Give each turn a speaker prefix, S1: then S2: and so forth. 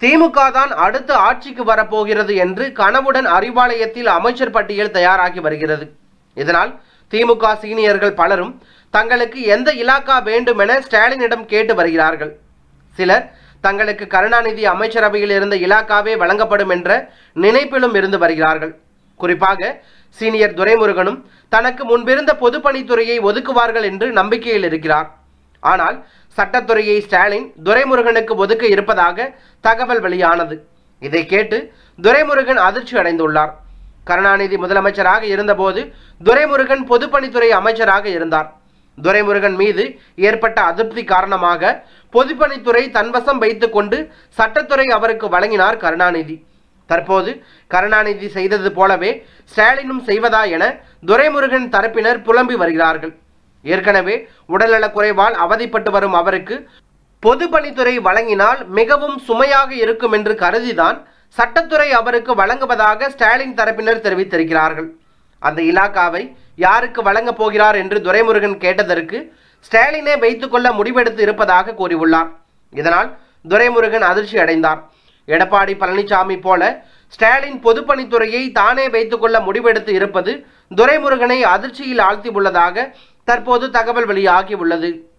S1: திமுக தான் அடுத்து ஆட்சிக்கு வரப்போகிறது என்று கனவுடன் அறிவாலயத்தில் அமைச்சர் பட்டியல் தயாராகி வருகிறது இதனால் திமுக சீனியர்கள் பலரும் தங்களுக்கு எந்த இலாக்கா வேண்டும் என ஸ்டாலினிடம் கேட்டு வருகிறார்கள் சிலர் தங்களுக்கு கருணாநிதி அமைச்சரவையில் இருந்த இலாக்காவே வழங்கப்படும் என்ற நினைப்பிலும் இருந்து வருகிறார்கள் குறிப்பாக சீனியர் துரைமுருகனும் தனக்கு முன்பிருந்த பொதுப்பணித்துறையை ஒதுக்குவார்கள் என்று நம்பிக்கையில் இருக்கிறார் ஆனால் சட்டத்துறையை ஸ்டாலின் துரைமுருகனுக்கு ஒதுக்க இருப்பதாக தகவல் வெளியானது இதை கேட்டு துரைமுருகன் அதிர்ச்சி அடைந்துள்ளார் கருணாநிதி முதலமைச்சராக இருந்தபோது துரைமுருகன் பொதுப்பணித்துறை அமைச்சராக இருந்தார் துரைமுருகன் மீது ஏற்பட்ட அதிருப்தி காரணமாக பொதுப்பணித்துறை தன்வசம் வைத்துக்கொண்டு சட்டத்துறை அவருக்கு வழங்கினார் கருணாநிதி தற்போது கருணாநிதி செய்தது போலவே ஸ்டாலினும் செய்வதா என துரைமுருகன் தரப்பினர் புலம்பி வருகிறார்கள் ஏற்கனவே உடல்நலக் குறைவால் அவதிப்பட்டு வரும் அவருக்கு பொதுப்பணித்துறை வழங்கினால் மிகவும் சுமையாக இருக்கும் என்று கருதிதான் சட்டத்துறை அவருக்கு வழங்குவதாக ஸ்டாலின் தரப்பினர் தெரிவித்திருக்கிறார்கள் அந்த இலாக்காவை யாருக்கு வழங்கப் போகிறார் என்று துரைமுருகன் கேட்டதற்கு ஸ்டாலினே வைத்துக்கொள்ள முடிவெடுத்து இருப்பதாக கூறியுள்ளார் இதனால் துரைமுருகன் அதிர்ச்சி அடைந்தார் எடப்பாடி பழனிசாமி போல ஸ்டாலின் பொதுப்பணித்துறையை தானே வைத்துக்கொள்ள முடிவெடுத்து இருப்பது துரைமுருகனை அதிர்ச்சியில் ஆழ்த்தியுள்ளதாக தற்போது தகவல் வெளியாகியுள்ளது